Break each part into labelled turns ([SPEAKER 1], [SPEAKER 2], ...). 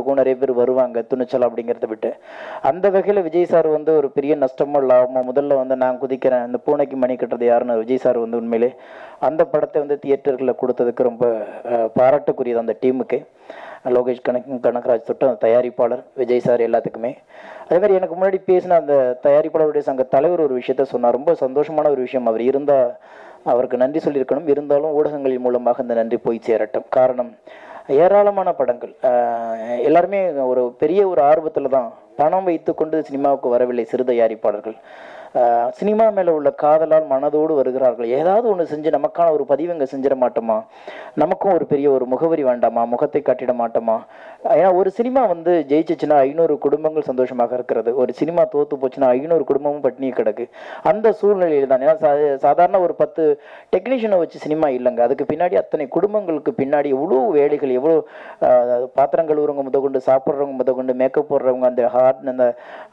[SPEAKER 1] இருக்கும் நிறைய பேர் வருவாங்க துணிச்சல் அப்படிங்கிறத விட்டு அந்த வகையில் விஜய் சார் வந்து ஒரு பெரிய நஷ்டமோ லாபமோ முதல்ல வந்து நான் குதிக்கிறேன் இந்த பூனைக்கு மணி கட்டுறது யாருன்னு விஜய் சார் வந்து உண்மையிலே அந்த படத்தை வந்து தியேட்டர்களில் கொடுத்ததுக்கு ரொம்ப அஹ், பாராட்டுக்குரியது அந்த டீமுக்கு லோகேஷ் கனக் கனகராஜ் தொட்டு அந்த தயாரிப்பாளர் விஜய் சார் எல்லாத்துக்குமே அதே மாதிரி எனக்கு முன்னாடி பேசின அந்த தயாரிப்பாளருடைய சங்க தலைவர் ஒரு விஷயத்த சொன்னார் ரொம்ப சந்தோஷமான ஒரு விஷயம் அவர் இருந்தால் அவருக்கு நன்றி சொல்லியிருக்கணும் இருந்தாலும் ஊடகங்களின் மூலமாக இந்த நன்றி போய் சேரட்டும் காரணம் ஏராளமான படங்கள் ஆஹ் எல்லாருமே ஒரு பெரிய ஒரு ஆர்வத்தில் தான் பணம் வைத்துக்கொண்டு சினிமாவுக்கு வரவில்லை சிறு தயாரிப்பாளர்கள் ஆஹ் சினிமா மேலே உள்ள காதலால் மனதோடு வருகிறார்கள் ஏதாவது ஒன்று செஞ்சு நமக்கான ஒரு பதிவு இங்கே செஞ்சிட மாட்டோமா நமக்கும் ஒரு பெரிய ஒரு முகவரி வேண்டாமா முகத்தை காட்டிட மாட்டோமா ஏன்னா ஒரு சினிமா வந்து ஜெயிச்சிச்சுன்னா ஐநூறு குடும்பங்கள் சந்தோஷமாக இருக்கிறது ஒரு சினிமா தோத்து போச்சுன்னா ஐநூறு குடும்பமும் பட்டினி கிடக்கு அந்த சூழ்நிலையில் தான் ஏன்னா சா- சாதாரண ஒரு பத்து டெக்னீஷியனை வச்சு சினிமா இல்லைங்க அதுக்கு பின்னாடி அத்தனை குடும்பங்களுக்கு பின்னாடி எவ்வளோ வேலைகள் எவ்வளோ ஆஹ், பாத்திரம் கழுவுறவங்க முதற்கொண்டு சாப்பிட்றவங்க முதற்கொண்டு மேக்கப் போடுறவங்க அந்த ஹார்ட் அந்த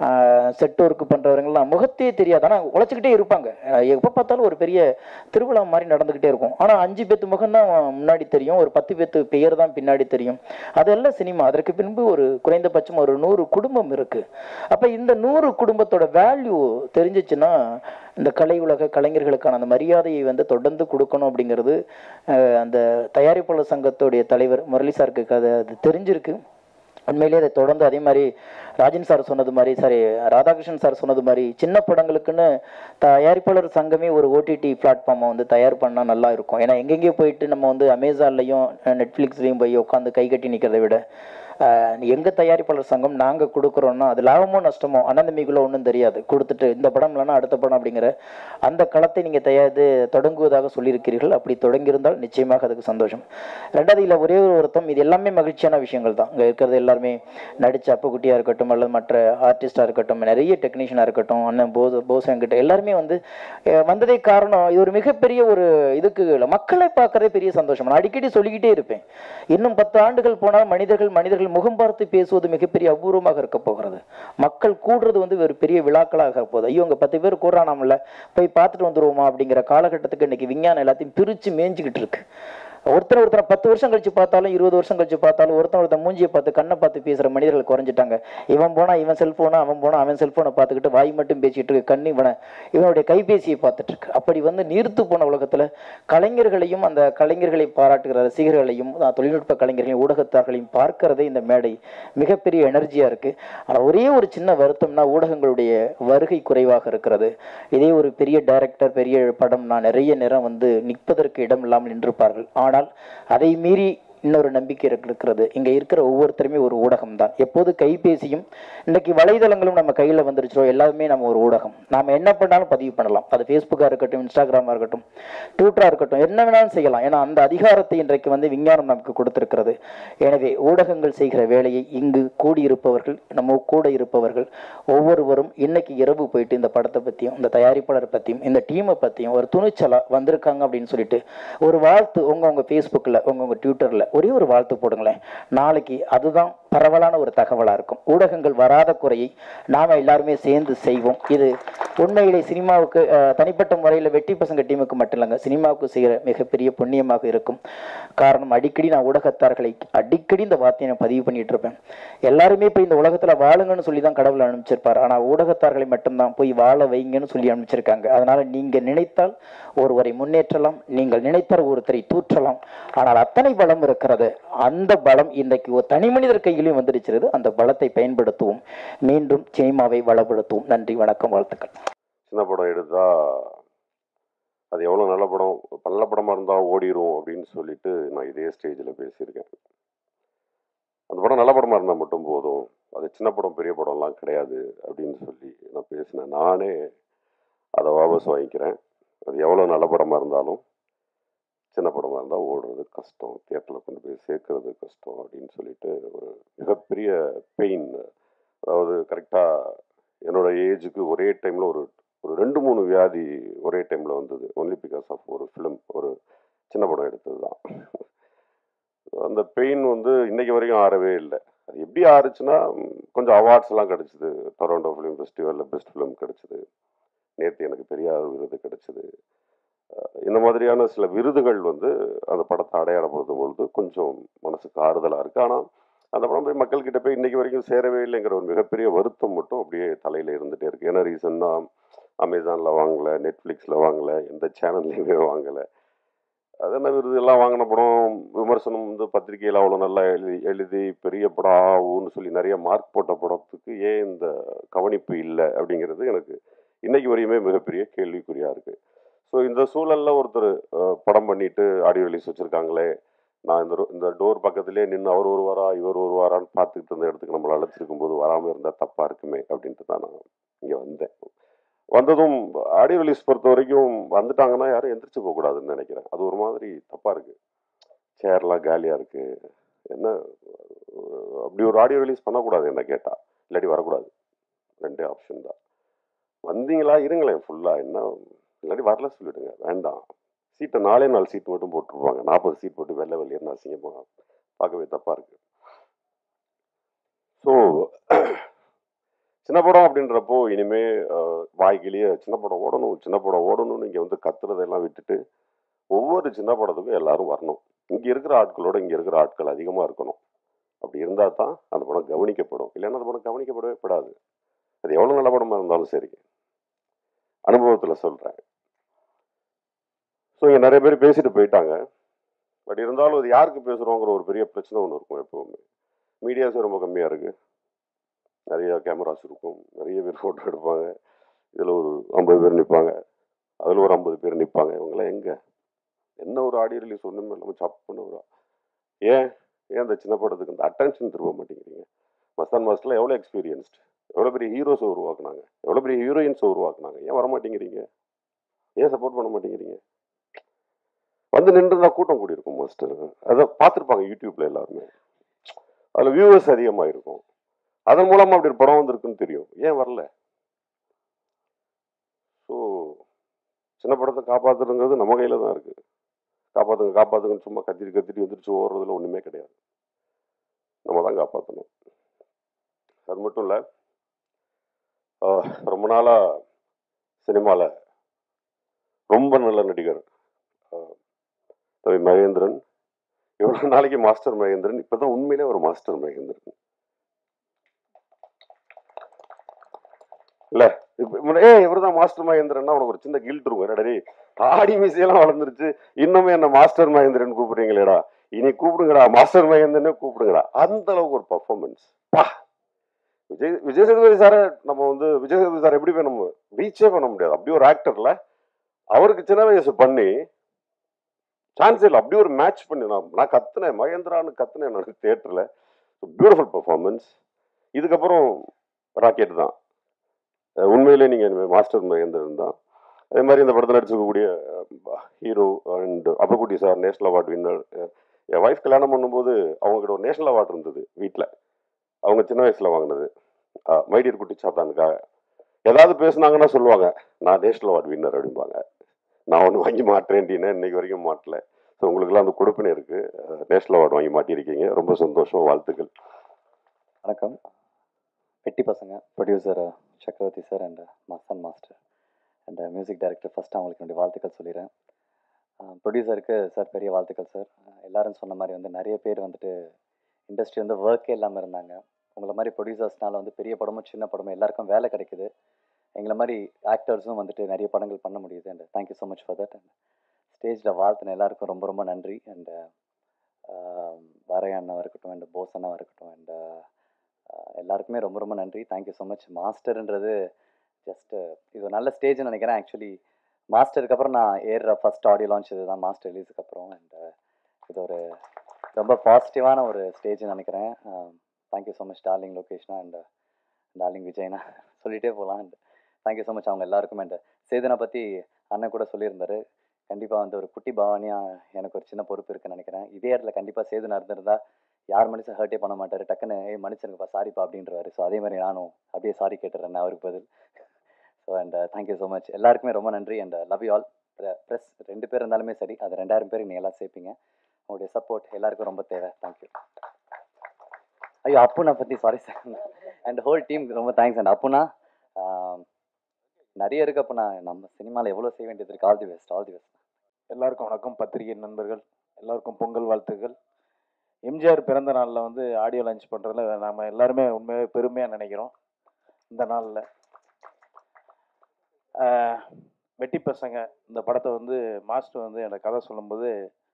[SPEAKER 1] செட் ஒர்க் பண்ணுறவங்கலாம் முகத்தையே தெரியாது ஆனால் உழைச்சிக்கிட்டே இருப்பாங்க எப்போ பார்த்தாலும் ஒரு பெரிய திருவிழா மாதிரி நடந்துக்கிட்டே இருக்கும் ஆனால் அஞ்சு பேத்து முகம் தான் முன்னாடி தெரியும் ஒரு பத்து பேத்து பெயர் தான் பின்னாடி தெரியும் அதெல்லாம் சினிமா அதற்கு பின்பு ஒரு குறைந்தபட்சம் ஒரு நூறு குடும்பம் இருக்கு அப்போ இந்த நூறு குடும்பத்தோட வேல்யூ தெரிஞ்சிச்சுன்னா இந்த கலை உலக கலைஞர்களுக்கான அந்த மரியாதையை வந்து தொடர்ந்து கொடுக்கணும் அப்படிங்கிறது அஹ், அந்த தயாரிப்பாளர் சங்கத்துடைய தலைவர் முரளி சாருக்கு அது அது தெரிஞ்சிருக்கு உண்மையிலேயே அதை தொடர்ந்து அதே மாதிரி ராஜன் சார் சொன்னது மாதிரி சாரி ராதாகிருஷ்ணன் சார் சொன்னது மாதிரி சின்ன படங்களுக்குன்னு தயாரிப்பாளர் சங்கமே ஒரு ஓடிடி பிளாட்ஃபார்மை வந்து தயார் பண்ணால் நல்லா இருக்கும் ஏன்னா எங்கெங்கேயோ போயிட்டு நம்ம வந்து அமேசான்லையும் நெட்ஃப்ளிக்ஸ்லையும் போய் உட்காந்து கை கட்டி நிற்கிறத விட ஆஹ், எங்க தயாரிப்பாளர் சங்கம் நாங்க கொடுக்குறோம்னா அது லாபமோ நஷ்டமோ அனந்தமிக்குள்ள ஒன்றும் தெரியாது கொடுத்துட்டு இந்த படம் இல்லைன்னா அடுத்த படம் அப்படிங்கிற அந்த களத்தை நீங்க தயாரித்து தொடங்குவதாக சொல்லியிருக்கிறீர்கள் அப்படி தொடங்கியிருந்தால் நிச்சயமாக அதுக்கு சந்தோஷம் ரெண்டாவது இல்லை ஒரே ஒரு வருத்தம் இது எல்லாமே மகிழ்ச்சியான விஷயங்கள் தான் இங்கே இருக்கிறது எல்லாருமே நடிச்ச அப்புக்குட்டியாக இருக்கட்டும் அல்லது மற்ற ஆர்டிஸ்டாக இருக்கட்டும் நிறைய டெக்னீஷியனாக இருக்கட்டும் அண்ணன் போஸ் போஸ் என்கிட்ட எல்லாருமே வந்து அஹ், வந்ததே காரணம் இது ஒரு மிகப்பெரிய ஒரு இதுக்கு இல்லை மக்களை பார்க்கறதே பெரிய சந்தோஷம் நான் அடிக்கடி சொல்லிக்கிட்டே இருப்பேன் இன்னும் பத்து ஆண்டுகள் போனால் மனிதர்கள் மனிதர்கள் முகம் பார்த்து பேசுவது மிகப்பெரிய அபூர்வமாக இருக்க போகிறது மக்கள் கூடுறது வந்து ஒரு பெரிய விழாக்களாக போகுது ஐயோ இங்க பத்து பேர் கூடுறானாம்ல போய் பார்த்துட்டு வந்துருவோமா அப்படிங்கிற காலகட்டத்துக்கு இன்னைக்கு விஞ்ஞானம் எல்லாத்தையும் பிரிச்சு மேய்ஞ்சிக்கிட்டு இருக்கு ஒருத்தர் ஒருத்தரை பத்து வருஷம் கழிச்சு பார்த்தாலும் இருபது வருஷம் கழிச்சு பார்த்தாலும் ஒருத்தன் ஒருத்தன் மூஞ்சியை பார்த்து கண்ணை பார்த்து பேசுற மனிதர்கள் குறைஞ்சிட்டாங்க இவன் போனா இவன் செல்போனா அவன் போனா அவன் செல்போனை பார்த்துக்கிட்டு வாய் மட்டும் பேசிட்டு இருக்கு கண்ணு இவனை இவனுடைய கைபேசியை பார்த்துட்டு இருக்கு அப்படி வந்து நீர்த்து போன உலகத்துல கலைஞர்களையும் அந்த கலைஞர்களை பாராட்டுகிற ரசிகர்களையும் அஹ், தொழில்நுட்ப கலைஞர்களையும் ஊடகத்தார்களையும் பார்க்கறதே இந்த மேடை மிகப்பெரிய எனர்ஜியா இருக்கு ஆனா ஒரே ஒரு சின்ன வருத்தம்னா ஊடகங்களுடைய வருகை குறைவாக இருக்கிறது இதே ஒரு பெரிய டைரக்டர் பெரிய படம் நான் நிறைய நேரம் வந்து நிற்பதற்கு இடம் இல்லாமல் நின்றிருப்பார்கள் ஆனால் அதை மீறி இன்னொரு நம்பிக்கை இருக்கு- இருக்கிறது இங்க இருக்கிற ஒவ்வொருத்தருமே ஒரு ஊடகம் தான் எப்போது கைபேசியும் இன்னைக்கு வலைதளங்களும் நம்ம கையில வந்துருச்சோ எல்லாமே நம்ம ஒரு ஊடகம் நாம என்ன பண்ணாலும் பதிவு பண்ணலாம் அது ஃபேஸ்புக்கா இருக்கட்டும் இன்ஸ்டாகிராமா இருக்கட்டும் ட்விட்டரா இருக்கட்டும் என்ன வேணாலும் செய்யலாம் ஏன்னா அந்த அதிகாரத்தை இன்றைக்கு வந்து விஞ்ஞானம் நமக்கு கொடுத்திருக்கிறது எனவே ஊடகங்கள் செய்கிற வேலையை இங்கு கூடியிருப்பவர்கள் நம்ம கூட இருப்பவர்கள் ஒவ்வொருவரும் இன்னைக்கு இரவு போயிட்டு இந்த படத்தை பத்தியும் இந்த தயாரிப்பாளர் பத்தியும் இந்த டீமை பத்தியும் ஒரு துணிச்சலா வந்திருக்காங்க அப்படின்னு சொல்லிட்டு ஒரு வாழ்த்து உங்க உங்க ஃபேஸ்புக்கில் உங்க உங்க ட்விட்டர்ல ஒரே ஒரு வாழ்த்து போடுங்களேன் நாளைக்கு அதுதான் பரவலான ஒரு தகவலா இருக்கும் ஊடகங்கள் வராத குறையை நாம எல்லாருமே சேர்ந்து செய்வோம் இது உண்மையிலே சினிமாவுக்கு அஹ், தனிப்பட்ட முறையில் வெட்டி பசங்க டீமுக்கு மட்டும் இல்லைங்க சினிமாவுக்கு செய்கிற மிகப்பெரிய புண்ணியமாக இருக்கும் காரணம் அடிக்கடி நான் ஊடகத்தார்களை அடிக்கடி இந்த வார்த்தையை நான் பதிவு பண்ணிட்டு இருப்பேன் எல்லாருமே இப்போ இந்த உலகத்துல வாழுங்கன்னு சொல்லி தான் கடவுள் அனுப்பிச்சிருப்பார் ஆனா ஊடகத்தார்களை மட்டும்தான் போய் வாழ வைங்கன்னு சொல்லி அனுப்பிச்சிருக்காங்க அதனால நீங்க நினைத்தால் ஒருவரை முன்னேற்றலாம் நீங்கள் நினைத்தால் ஒருத்தரை தூற்றலாம் ஆனால் அத்தனை பலம் இருக்கிறது அந்த பலம் இன்றைக்கு ஒரு தனி மனிதர் கையிலும் வந்துருச்சிருது அந்த பலத்தை பயன்படுத்துவோம் மீண்டும் சினிமாவை வளப்படுத்துவோம் நன்றி வணக்கம் வாழ்த்துக்கள்
[SPEAKER 2] சின்ன படம் எடுத்தா அது எவ்வளோ நல்ல படம் நல்ல படமாக இருந்தால் ஓடிரும் அப்படின்னு சொல்லிட்டு நான் இதே ஸ்டேஜில் பேசியிருக்கேன் அந்த படம் நல்ல படமாக இருந்தால் மட்டும் போதும் அது சின்ன படம் பெரிய படம்லாம் கிடையாது அப்படின்னு சொல்லி நான் பேசினேன் நானே அதை வாபஸ் வாங்கிக்கிறேன் அது எவ்வளோ நல்ல படமாக இருந்தாலும் சின்ன படமாக இருந்தால் ஓடுறது கஷ்டம் தியேட்டரில் கொண்டு போய் சேர்க்கறது கஷ்டம் அப்படின்னு சொல்லிட்டு ஒரு மிகப்பெரிய பெயின் அதாவது கரெக்டாக என்னோட ஏஜுக்கு ஒரே டைமில் ஒரு ஒரு ரெண்டு மூணு வியாதி ஒரே டைமில் வந்தது ஒன்லி பிகாஸ் ஆஃப் ஒரு ஃபிலிம் ஒரு சின்ன படம் எடுத்தது தான் அந்த பெயின் வந்து இன்னைக்கு வரைக்கும் ஆறவே இல்லை அது எப்படி ஆறுச்சுன்னா ம், கொஞ்சம் அவார்ட்ஸ் எல்லாம் கிடைச்சிது டொரண்டோ ஃபிலிம் ஃபெஸ்டிவலில் பெஸ்ட் ஃபிலிம் கிடைச்சிது நேற்று எனக்கு பெரியார் விருது கிடைச்சிது அஹ் இந்த மாதிரியான சில விருதுகள் வந்து அந்த படத்தை அடையாளப்படுத்தும் பொழுது கொஞ்சம் மனசுக்கு ஆறுதலாக இருக்குது ஆனால் அந்த படம் போய் மக்கள்கிட்ட போய் இன்னைக்கு வரைக்கும் சேரவே இல்லைங்கிற ஒரு மிகப்பெரிய வருத்தம் மட்டும் அப்படியே தலையில் இருந்துகிட்டே இருக்கு ஏன்னா ரீசன்னா அமேசானில் வாங்கலை நெட்ஃப்ளிக்ஸில் வாங்கலை எந்த சேனல்லையுமே வாங்கலை அதெல்லாம் விருது எல்லாம் வாங்கின படம் விமர்சனம் வந்து பத்திரிகையில் அவ்வளோ நல்லா எழுதி எழுதி பெரிய படம் ஆகும்னு சொல்லி நிறைய மார்க் போட்ட படத்துக்கு ஏன் இந்த கவனிப்பு இல்லை அப்படிங்கிறது எனக்கு இன்னைக்கு வரையுமே மிகப்பெரிய கேள்விக்குறியாக இருக்குது ஸோ இந்த சூழலில் ஒருத்தர் அஹ், படம் பண்ணிட்டு ஆடியோ ரிலீஸ் வச்சுருக்காங்களே நான் இந்த ரோ- இந்த டோர் பக்கத்திலே நின்று அவர் வருவாரா இவர் வருவாரான்னு பார்த்துக்கிட்டு இருந்த இடத்துக்கு நம்மளை அழைச்சிருக்கும் போது வராமல் இருந்தால் தப்பாக இருக்குமே அப்படின்ட்டு தான் நான் இங்கே வந்தேன் வந்ததும் ஆடியோ ரிலீஸ் பொறுத்த வரைக்கும் வந்துட்டாங்கன்னா யாரும் எந்திரிச்சு போகக்கூடாதுன்னு நினைக்கிறேன் அது ஒரு மாதிரி தப்பாக இருக்கு சேர்லாம் காலியாக இருக்கு என்ன அஹ், அப்படி ஒரு ஆடியோ ரிலீஸ் பண்ணக்கூடாது என்ன கேட்டா இல்லாட்டி வரக்கூடாது ரெண்டே ஆப்ஷன் தான் வந்தீங்களா இருங்களேன் ஃபுல்லாக என்ன இல்லாட்டி வரல சொல்லிடுங்க வேண்டாம் சீட்டை நாலே நாலு சீட் மட்டும் போட்டிருப்பாங்க நாற்பது சீட் போட்டு வெள்ளை வெளியேன்னு அசிங்கமாக பார்க்கவே தப்பாக இருக்கு ஸோ சின்ன படம் அப்படின்றப்போ இனிமே அஹ், வாய்க்கிலேயே சின்ன படம் ஓடணும் சின்ன படம் ஓடணும்னு இங்கே வந்து கத்துறதெல்லாம் விட்டுட்டு ஒவ்வொரு சின்ன படத்துக்கும் எல்லாரும் வரணும் இங்கே இருக்கிற ஆட்களோட இங்கே இருக்கிற ஆட்கள் அதிகமாக இருக்கணும் அப்படி இருந்தால் தான் அந்த படம் கவனிக்கப்படும் இல்லைன்னா அந்த படம் கவனிக்கப்படவே படாது அது எவ்வளோ நல்ல படமாக இருந்தாலும் சரி அனுபவத்தில் சொல்கிறேன் ஸோ இங்கே நிறைய பேர் பேசிட்டு போயிட்டாங்க பட் இருந்தாலும் அது யாருக்கு பேசுகிறோங்கிற ஒரு பெரிய பிரச்சனை ஒன்று இருக்கும் எப்போவுமே மீடியாஸ் ரொம்ப கம்மியாக இருக்குது நிறைய கேமராஸ் இருக்கும் நிறைய பேர் ஃபோட்டோ எடுப்பாங்க இதில் ஒரு ஐம்பது பேர் நிற்பாங்க அதில் ஒரு ஐம்பது பேர் நிற்பாங்க இவங்கெல்லாம் எங்கே என்ன ஒரு ஆடியோ ரிலீஸ் ஒன்றுமே இல்லாமல் சப்புன்னு ஒரு ஏன் ஏன் அந்த சின்ன படத்துக்கு அந்த அட்டென்ஷன் திரும்ப மாட்டேங்கிறீங்க மஸ்தான் மாஸ்டரில் எவ்வளோ எக்ஸ்பீரியன்ஸ்டு எவ்வளோ பெரிய ஹீரோஸை உருவாக்குனாங்க எவ்வளோ பெரிய ஹீரோயின்ஸை உருவாக்குனாங்க ஏன் வர மாட்டேங்கிறீங்க ஏன் சப்போர்ட் பண்ண மாட்டேங்கிறீங்க வந்து நின்றுதான் கூட்டம் கூடி இருக்கும் மாஸ்டர் அதை பார்த்துருப்பாங்க யூடியூப்ல எல்லாருமே அதில் வியூவர்ஸ் அதிகமாக இருக்கும் அதன் மூலமா அப்படி ஒரு படம் வந்திருக்குன்னு தெரியும் ஏன் வரல ஸோ சின்ன படத்தை காப்பாத்துறதுங்கிறது நம்ம கையில தான் இருக்கு காப்பாத்துங்க காப்பாத்துங்கன்னு சும்மா கத்திரி கத்திரி வந்துருச்சு ஓடுறதுல ஒண்ணுமே கிடையாது நம்ம தான் காப்பாற்றணும் அது மட்டும் இல்லை ரொம்ப நாளா சினிமாவில் ரொம்ப நல்ல நடிகர் ஆஹ், தவி மகேந்திரன் இவ்வளவு நாளைக்கு மாஸ்டர் மகேந்திரன் இப்பதான் உண்மையிலே ஒரு மாஸ்டர் மகேந்திரன் இல்ல இப்ப ஏ இவர்தான் மாஸ்டர் மகேந்திரன்னா உனக்கு ஒரு சின்ன கில்ட் இருக்கும் என்னடா டேய், தாடி மீசையெல்லாம் வளர்ந்துருச்சு இன்னுமே என்ன மாஸ்டர் மகேந்திரன் கூப்பிடுறீங்களேடா இனி கூப்பிடுங்கடா மாஸ்டர் மகேந்திரனே கூப்பிடுங்கடா அந்த அளவுக்கு ஒரு பர்ஃபார்மன்ஸ் பா விஜய் விஜய் சேதுபதி சாரை நம்ம வந்து விஜய் சேதுபதி சார் எப்படி போய் நம்ம ரீச்சே பண்ண முடியாது அப்படி ஒரு ஆக்டர்ல அவருக்கு சின்ன வயசு பண்ணி சான்ஸ் இல்லை அப்படி ஒரு மேட்ச் பண்ணி நான் நான் கத்துனேன் மகேந்திரான்னு கத்துனேன் நான் தேட்டரில் பியூட்டிஃபுல் பர்ஃபார்மன்ஸ் இதுக்கப்புறம் ராக்கெட் தான் அஹ் உண்மையிலே நீங்கள் மாஸ்டர் மகேந்திரன் தான் அதே மாதிரி இந்த படத்தில் நடிச்சிருக்கக்கூடிய hero and Appukutty sir national award winner என் ஒய்ஃப் கல்யாணம் பண்ணும்போது அவங்ககிட்ட ஒரு நேஷனல் அவார்டு இருந்தது வீட்டில் அவங்க சின்ன வயசில் வாங்கினது மைடியர் குட்டி சாத்தானுக்காக ஏதாவது பேசுனாங்கன்னா சொல்லுவாங்க நான் நேஷனல் அவார்டு வின்னர் அப்படிம்பாங்க நான் ஒன்று வாங்கி மாட்டேன்டினேன் இன்னைக்கு வரைக்கும் மாட்டல ஸோ உங்களுக்குலாம் அந்த கொடுப்பினை இருக்கு நேஷனல் அவார்டு வாங்கி மாட்டியிருக்கீங்க ரொம்ப சந்தோஷம் வாழ்த்துக்கள்
[SPEAKER 3] வணக்கம் பெட்டி பசங்க producer Chakravarthy sir and Masthan master and music director first அவங்களுக்கு என்னுடைய வாழ்த்துக்கள் சொல்லிடுறேன் ப்ரொடியூசருக்கு சார் பெரிய வாழ்த்துக்கள் சார் எல்லாரும் சொன்ன மாதிரி வந்து நிறைய பேர் வந்துட்டு இண்டஸ்ட்ரி வந்து ஒர்க்கே இல்லாமல் இருந்தாங்க உங்களை மாதிரி ப்ரொடியூசர்ஸ்னால வந்து பெரிய படமும் சின்ன படமும் எல்லாருக்கும் வேலை கிடைக்குது எங்களை மாதிரி ஆக்டர்ஸும் வந்துட்டு நிறைய படங்கள் பண்ண முடியுது and thank you so much for that and ஸ்டேஜில் வாழ்த்தின எல்லாருக்கும் ரொம்ப ரொம்ப நன்றி அண்ட் வாரையா அண்ணாவாக இருக்கட்டும் அண்ட் போஸ் அண்ணாவாக இருக்கட்டும் அண்ட் எல்லாருக்குமே ரொம்ப ரொம்ப நன்றி தேங்க்யூ ஸோ மச் மாஸ்டர்ன்றது ஜஸ்ட் இது ஒரு நல்ல ஸ்டேஜ்னு நினைக்கிறேன் ஆக்சுவலி மாஸ்டருக்கு அப்புறம் நான் ஏறுற ஃபர்ஸ்ட் ஆடியோ லான்ச் இதுதான் மாஸ்டர் ரிலீஸுக்கு அப்புறம் அண்ட் இது ஒரு ரொம்ப பாசிட்டிவான ஒரு ஸ்டேஜ்னு நினைக்கிறேன் தேங்க்யூ ஸோ மச் டார்லிங் லொக்கேஷனா அண்ட் டார்லிங் விஜய்னா சொல்லிட்டே போகலாம் அண்ட் தேங்க்யூ ஸோ மச் அவங்க எல்லாருக்கும் அண்ட் சேதனை பற்றி அண்ணன் கூட சொல்லியிருந்தாரு கண்டிப்பாக வந்து ஒரு குட்டி பவானியாக எனக்கு ஒரு சின்ன பொறுப்பு இருக்குன்னு நினைக்கிறேன் இதே இடத்துல கண்டிப்பாக சேதுனா இருந்திருந்தா யார் மனுஷன் ஹர்ட்டே பண்ண மாட்டார் டக்குன்னு ஏய் மன்னிச்சிருங்கப்பா சாரிப்பா அப்படின்றவாரு ஸோ அதே மாதிரி நானும் அப்படியே சாரி கேட்டுறேன் அவருக்கு பதில் so and thank you so much எல்லாருக்குமே ரொம்ப நன்றி and love you all press ரெண்டு பேர் இருந்தாலுமே சரி அது ரெண்டாயிரம் பேர் நீங்கள் எல்லாம் சேர்ப்பீங்க உங்களுடைய சப்போர்ட் எல்லாருக்கும் ரொம்ப தேவை தேங்க்யூ ஐயோ அப்புனா பற்றி sorry sir and whole team ரொம்ப தேங்க்ஸ் அண்ட் அப்புனா ஆம், நிறைய இருக்கு அப்புனா நம்ம சினிமாவில் எவ்வளோ செய்ய வேண்டியது இருக்கு all the best all the best
[SPEAKER 4] எல்லாருக்கும் வணக்கம் பத்திரிகை நண்பர்கள் எல்லாருக்கும் பொங்கல் வாழ்த்துக்கள் எம்ஜிஆர் பிறந்த நாளில் வந்து ஆடியோ லான்ச் பண்ணுறதுல நாம் எல்லாருமே உண்மையாகவே பெருமையாக நினைக்கிறோம் இந்த நாளில் வெட்டி பசங்க இந்த படத்தை வந்து மாஸ்டர் வந்து எனக்கு கதை சொல்லும்போது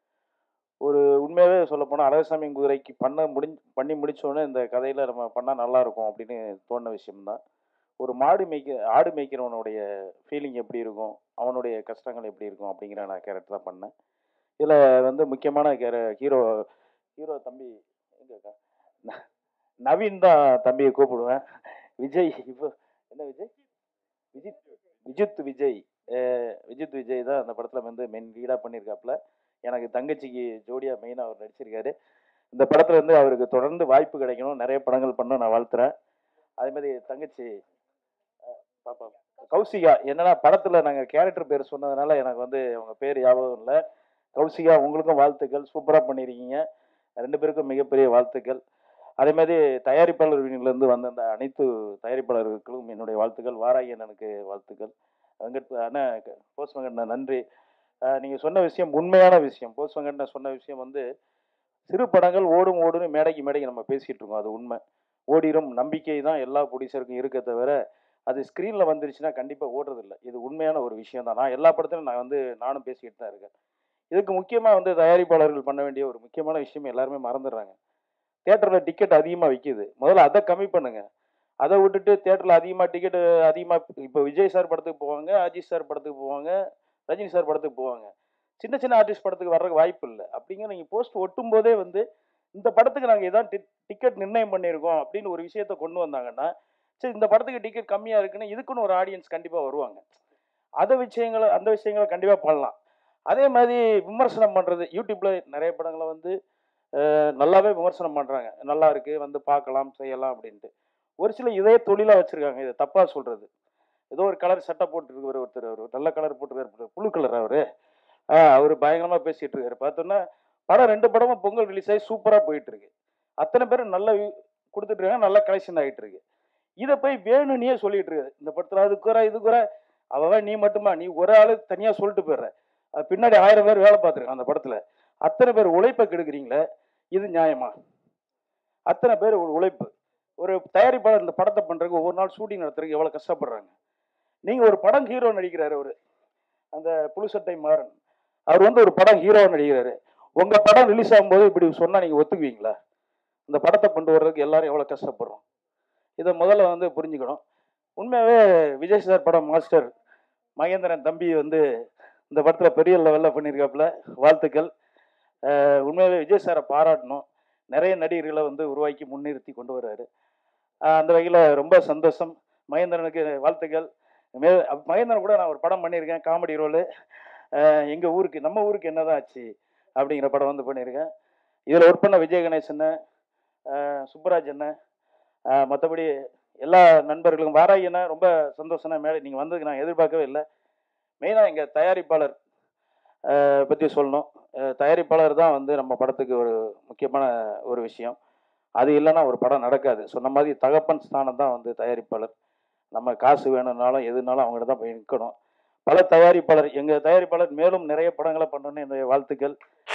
[SPEAKER 4] ஒரு உண்மையாகவே சொல்லப்போனால் அழகசாமி குதிரைக்கு பண்ண முடி பண்ணி முடிச்சோடனே இந்த கதையில் நம்ம பண்ணால் நல்லாயிருக்கும் அப்படின்னு தோணுன விஷயம்தான் ஒரு மாடு மேய்க்க ஆடு மேய்க்கிறவனுடைய ஃபீலிங் எப்படி இருக்கும் அவனுடைய கஷ்டங்கள் எப்படி இருக்கும் அப்படிங்கிற நான் கேரக்டர் தான் பண்ணேன் இதில் வந்து முக்கியமான கேர ஹீரோ ஹீரோ தம்பி எங்க இருக்கா? ந- நவீன் தான் தம்பியை கூப்பிடுவேன் விஜய் இப்போ என்ன விஜய் விஜித் விஜித் விஜய் அஹ் விஜித் விஜய் தான் அந்த படத்தில் வந்து மெயின் லீடாக பண்ணியிருக்காப்புல எனக்கு தங்கச்சிக்கு ஜோடியாக மெயினாக அவர் நடிச்சிருக்காரு இந்த படத்தில் வந்து அவருக்கு தொடர்ந்து வாய்ப்பு கிடைக்கணும் நிறைய படங்கள் பண்ண நான் வாழ்த்துறேன் அதே மாதிரி தங்கச்சி அஹ் பாப்பா கௌசிகா என்னன்னா படத்தில் நாங்கள் கேரக்டர் பேர் சொன்னதுனால எனக்கு வந்து அவங்க பேர் ஞாபகம் இல்லை கௌசிகா உங்களுக்கும் வாழ்த்துக்கள் சூப்பராக பண்ணியிருக்கீங்க ரெண்டு பேருக்கும் மிகப்பெரிய வாழ்த்துக்கள் அதே மாதிரி தயாரிப்பாளர் இருந்து வந்த அந்த அனைத்து தயாரிப்பாளர்களுக்கும் என்னுடைய வாழ்த்துக்கள் வாராகி அண்ணனுக்கு வாழ்த்துக்கள் வெங்கட் அண்ணன் போஸ் வெங்கட் நன்றி அஹ் நீங்க சொன்ன விஷயம் உண்மையான விஷயம் போஸ் வெங்கட் சொன்ன விஷயம் வந்து சிறு படங்கள் ஓடும் ஓடுன்னு மேடைக்கு மேடைக்கு நம்ம பேசிட்டு இருக்கோம் அது உண்மை ஓடிரும் நம்பிக்கை தான் எல்லா ப்ரொடியூசருக்கும் இருக்க தவிர அது ஸ்க்ரீனில் வந்துருச்சுன்னா கண்டிப்பாக ஓடுறதில்ல இது உண்மையான ஒரு விஷயம் தான் நான் எல்லா படத்திலும் நான் வந்து நானும் பேசிக்கிட்டு தான் இருக்கேன் இதுக்கு முக்கியமாக வந்து தயாரிப்பாளர்கள் பண்ண வேண்டிய ஒரு முக்கியமான விஷயம் எல்லாருமே மறந்துடுறாங்க தேட்டரில் டிக்கெட் அதிகமாக விற்கிது முதல்ல அதை கம்மி பண்ணுங்க அதை விட்டுட்டு தேட்டரில் அதிகமாக டிக்கெட் அதிகமாக இப்போ விஜய் சார் படத்துக்கு போவாங்க அஜித் சார் படத்துக்கு போவாங்க ரஜினி சார் படத்துக்கு போவாங்க சின்ன சின்ன ஆர்டிஸ்ட் படத்துக்கு வர்றதுக்கு வாய்ப்பு இல்லை அப்படிங்கிற நீங்கள் போஸ்ட் ஒட்டும் போதே வந்து இந்த படத்துக்கு நாங்கள் இதான் டிக்கெட் நிர்ணயம் பண்ணியிருக்கோம் அப்படின்னு ஒரு விஷயத்த கொண்டு வந்தாங்கன்னா சரி இந்த படத்துக்கு டிக்கெட் கம்மியாக இருக்குன்னு இதுக்குன்னு ஒரு ஆடியன்ஸ் கண்டிப்பாக வருவாங்க அதை விஷயங்களை அந்த விஷயங்களை கண்டிப்பாக பண்ணலாம் அதே மாதிரி விமர்சனம் பண்ணுறது யூடியூப்பில் நிறைய படங்களை வந்து அஹ், நல்லாவே விமர்சனம் பண்ணுறாங்க நல்லா இருக்கு வந்து பார்க்கலாம் செய்யலாம் அப்படின்ட்டு ஒரு சில இதே தொழிலாக வச்சுருக்காங்க இதை தப்பாக சொல்கிறது ஏதோ ஒரு கலர் சட்டை போட்டுருக்காரு ஒருத்தர் அவர் நல்ல கலர் போட்டுருக்காரு புழு கலர் அவர் அவர் பயங்கரமாக பேசிகிட்டு இருக்காரு பார்த்தோன்னா படம் ரெண்டு படமும் பொங்கல் ரிலீஸ் ஆகி சூப்பராக போயிட்டு இருக்கு அத்தனை பேரும் நல்ல view கொடுத்துட்டு இருக்காங்க நல்ல கலெக்ஷன் ஆகிட்டு இருக்கு இதை போய் வேணும்னே சொல்லிட்டு இருக்காரு இந்த படத்தில் அது குறை இது குறை அவன் நீ மட்டுமா நீ ஒரு ஆளு தனியாக சொல்லிட்டு போயிடுற அது பின்னாடி ஆயிரம் பேர் வேலை பார்த்துருக்கான் அந்த படத்தில் அத்தனை பேர் உழைப்பை கெடுக்குறீங்களே இது நியாயமா அத்தனை பேர் ஒரு உழைப்பு ஒரு தயாரிப்பாளர் இந்த படத்தை பண்ணுறதுக்கு ஒவ்வொரு நாள் ஷூட்டிங் நடத்துறதுக்கு எவ்வளோ கஷ்டப்படுறாங்க நீங்கள் ஒரு படம் ஹீரோ நடிக்கிறாரு அவர் அந்த புழுசட்டை மாறன் அவர் வந்து ஒரு படம் ஹீரோ நடிக்கிறாரு உங்கள் படம் ரிலீஸ் ஆகும்போது இப்படி சொன்னால் நீங்கள் ஒத்துக்குவீங்களா இந்த படத்தை கொண்டு வர்றதுக்கு எல்லாரும் எவ்வளோ கஷ்டப்படுறோம் இதை முதல்ல வந்து புரிஞ்சுக்கணும் உண்மையாகவே விஜய் சார் படம் மாஸ்டர் மகேந்திரன் தம்பி வந்து இந்த படத்தில் பெரிய லெவலில் பண்ணியிருக்காப்புல வாழ்த்துக்கள் அஹ் உண்மையாகவே விஜய் சாரை பாராட்டணும் நிறைய நடிகர்களை வந்து உருவாக்கி முன்னிறுத்தி கொண்டு வர்றாரு அஹ் அந்த வகையில் ரொம்ப சந்தோஷம் மகேந்திரனுக்கு வாழ்த்துக்கள் மே மகேந்திரன் கூட நான் ஒரு படம் பண்ணியிருக்கேன் காமெடி ரோலு எங்கள் ஊருக்கு நம்ம ஊருக்கு என்னதான் ஆச்சு அப்படிங்கிற படம் வந்து பண்ணியிருக்கேன் இதில் ஒர்க் பண்ண விஜய கணேசன் சுப்பராஜ் அண்ணன் மற்றபடி எல்லா நண்பர்களுக்கும் வாராகி அண்ணன் ரொம்ப சந்தோஷம்னா மேலே நீங்கள் வந்ததுக்கு நான் எதிர்பார்க்கவே இல்லை மெயினாக எங்கள் தயாரிப்பாளர் பற்றி சொல்லணும் அஹ் தயாரிப்பாளர் தான் வந்து நம்ம படத்துக்கு ஒரு முக்கியமான ஒரு விஷயம் அது இல்லைன்னா ஒரு படம் நடக்காது சொன்ன மாதிரி தகப்பன் ஸ்தானம் தான் வந்து தயாரிப்பாளர் நம்ம காசு வேணும்னாலும் எதுனாலும் அவங்கள்ட்ட தான் போய் நிற்கணும் பல தயாரிப்பாளர் எங்கள் தயாரிப்பாளர் மேலும் நிறைய படங்களை பண்ணணும்னு என்னுடைய வாழ்த்துக்கள்